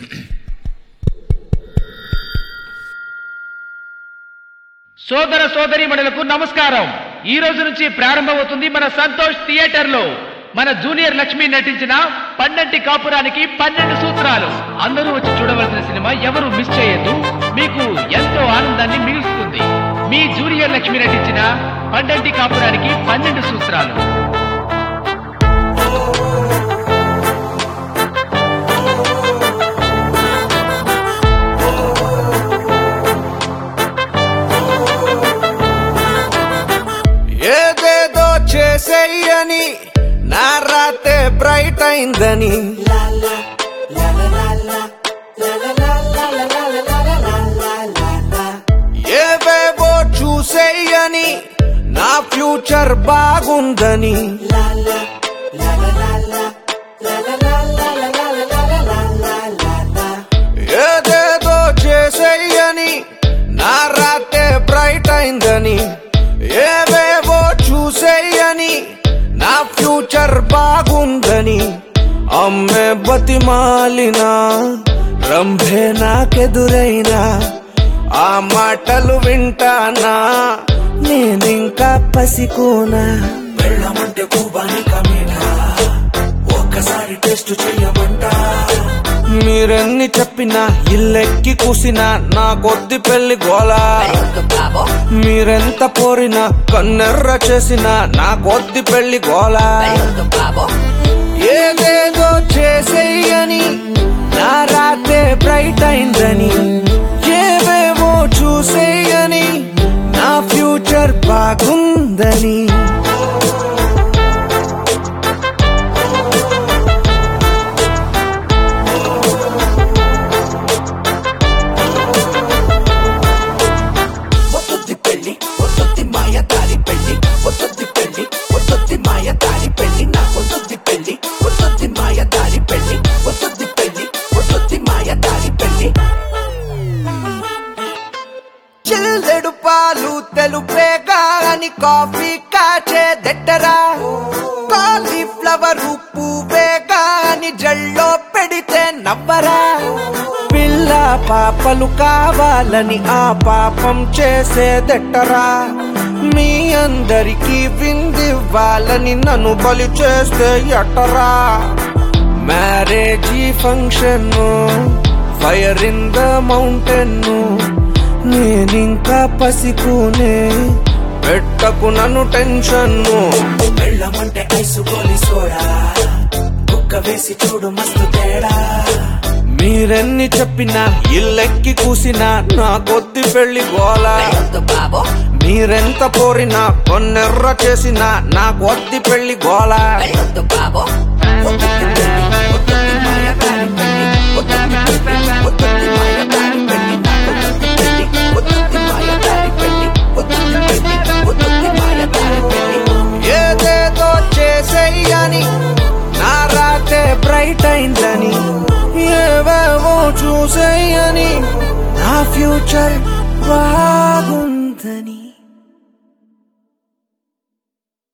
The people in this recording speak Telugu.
సోదర సోదరి మణులకు నమస్కారం ఈ రోజు నుంచి ప్రారంభమవుతుంది మన సంతోష్ థియేటర్ లో మన జూనియర్ లక్ష్మి నటించిన పన్నెంటి కాపురానికి పన్నెండు సూత్రాలు అందరూ వచ్చి చూడవలసిన సినిమా ఎవరు మిస్ చేయొద్దు మీకు ఎంతో ఆనందాన్ని మిగులుస్తుంది మీ జూనియర్ లక్ష్మి నటించిన పన్నెంటి కాపురానికి పన్నెండు సూత్రాలు ఏదేదో చేసేయని నా రాతే బ్రైట్ అయిందని ఏవేవో చూసేయని నా ఫ్యూచర్ బాగుందని ఏదేదో చేసేయని నా రాతే బ్రైట్ అయిందని ఏవేవో చూసేయని నా ఫ్యూచర్ బాగుందని అమ్మే బతిమాలిన రంభే నాకెదురైనా ఆ మాటలు వింటానా నేనింకా పసికోనా వెళ్ళమంటే కూబాని కమీనా ఒక్కసారి టెస్ట్ చెయ్యమంటా మీరెన్ని చెప్పినా ఇల్లెక్కి కూసినా నా కొద్ది పెళ్లి గోలా మీరెంత పోరినా కన్నెర్ర చేసినా నా కొద్ది పెళ్లి గోలా ఏదేదో చేసేయని నా రాతే బ్రైట్ అయిందని ఏవేవో చూసేయని నా ఫ్యూచర్ బాగుందని వద్దొద్ది పెళ్లి వద్దొద్ది మాయ దారి పెళ్లి వద్దొద్ది పెళ్లి వద్దొద్ది మాయ దారి పెళ్లి నా వద్దొద్ది పెళ్లి వద్దొద్ది మాయ దారి పెళ్లి వద్దొద్ది పెళ్లి వద్దొద్ది మాయ దారి పెళ్లి చిల్లెడు పాలు తెలుపేగా అని కాఫీ కాచే దెట్టరా కాలీఫ్లవర్ పువ్వేగా అని జల్లో పెడితే నవ్వరా పిల్ల పాపలు కావాలని ఆ పాపం చేసేదెట్టరా మీ అందరికీ విందివ్వాలని నన్ను బలి చేస్తే ఎట్టరా marriage function fire in the mountain నేనింకా పసికునే పెట్టకు నన్ను టెన్షన్ వెళ్ళమంటే ఐసు గోలి సోడా కుక్క వేసి చూడు మస్తు తేడా మీరెన్ని చెప్పినా ఇల్లెక్కి కూసినా నా కొద్ది పెళ్లి గోలా మీరెంత పోరినా కొన్నెర్ర చేసినా నా కొద్ది పెళ్లి గోలా వద్దొద్ది పెళ్లి వద్దొద్ది మాయ దారి పెళ్లి వద్దొద్ది పెళ్లి వద్దొద్ది మాయ దారి పెళ్లి నా వద్దొద్ది పెళ్లి వద్దొద్ది మాయ దారి పెళ్లి వద్దొద్ది పెళ్లి వద్దొద్ది మాయ దారి పెళ్లి ఏదేదో చేసేయని నా రాతే బ్రైట్ అయిందని ఏవేవో చూసేయని నా ఫ్యూచర్ బాగుందని